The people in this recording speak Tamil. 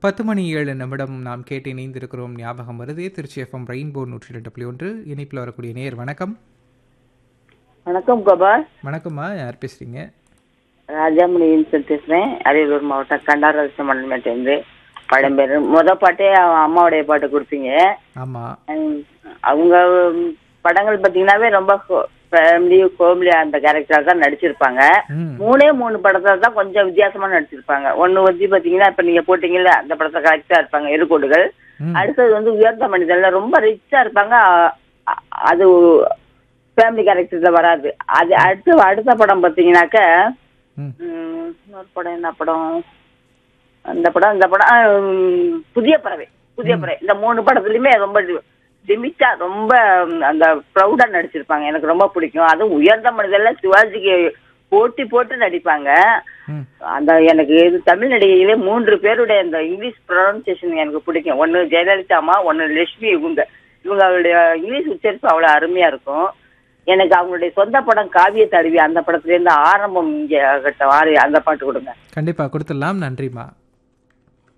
பத்து மணி ஏழு நிமிடம் நாம் கேட்டு இணைந்திருக்கிறோம் ஞாபகம் வருதே திருச்சி எஃப்எம் ரெயின்போ நூற்றி ரெண்டு புள்ளி ஒன்று இணைப்பில் வரக்கூடிய நேர் வணக்கம் வணக்கம் கோபால் வணக்கம்மா யார் பேசுறீங்க ராஜாமணி இன்சல் பேசுறேன் அரியலூர் மாவட்டம் கண்டாரரச மண்டலத்திலேருந்து பழம்பெரு முத பாட்டே அவன் அம்மாவுடைய பாட்டு கொடுத்தீங்க ஆமா உம், அவங்க உம், படங்கள் பார்த்தீங்கன்னாவே ரொம்ப ஃபேமிலி கோமிலி அந்த கேரக்டர் தான் நடிச்சிருப்பாங்க ம் மூணே மூணு படத்துல தான் கொஞ்சம் வித்தியாசமா நடிச்சிருப்பாங்க ஒண்ணு வந்து பாத்தீங்கன்னா இப்ப நீங்க போட்டீங்கல்ல அந்த படத்துல கரெக்டா இருப்பாங்க எருக்கோடுகள் ம் அடுத்தது வந்து உயர்ந்த மனிதன்ல ரொம்ப ரிச்சா இருப்பாங்க அ- அ- அது ஃபேமிலி கேரக்டர்ல வராது அது அடுத்து அடுத்த படம் பாத்தீங்கன்னாக்க ம் உம், இன்னொரு படம் என்ன படம் அந்த படம் இந்த படம் ஆ, உம், புதிய பறவை புதிய பறவை இந்த மூணு படத்துலயுமே ரொம்ப டிமிட்டா ரொம்ப உம், அந்த ப்ரௌடா நடிச்சிருப்பாங்க எனக்கு ரொம்ப பிடிக்கும் அதுவும் உயர்ந்த மனிதர்ல சிவாஜிக்கு போட்டி போட்டு நடிப்பாங்க ம் அந்த எனக்கு இது தமிழ் நடிகையிலே மூன்று பேருடைய அந்த இங்கிலீஷ் ப்ரொனன்சியேஷன் எனக்கு பிடிக்கும் ஒன்னு ஜெயலலிதா அம்மா ஒன்னு லட்சுமி இவங்க இவங்களுடைய இங்கிலீஷ் உச்சரிப்பு அவ்வளவு அருமையா இருக்கும் எனக்கு அவங்களுடைய சொந்த படம் காவிய தழுவி அந்த படத்துல இருந்து ஆரம்பம் இங்க ஆகட்டும் ஆறு அந்த பாட்டு கொடுங்க கண்டிப்பாக கொடுத்துடலாம் நன்றிம்மா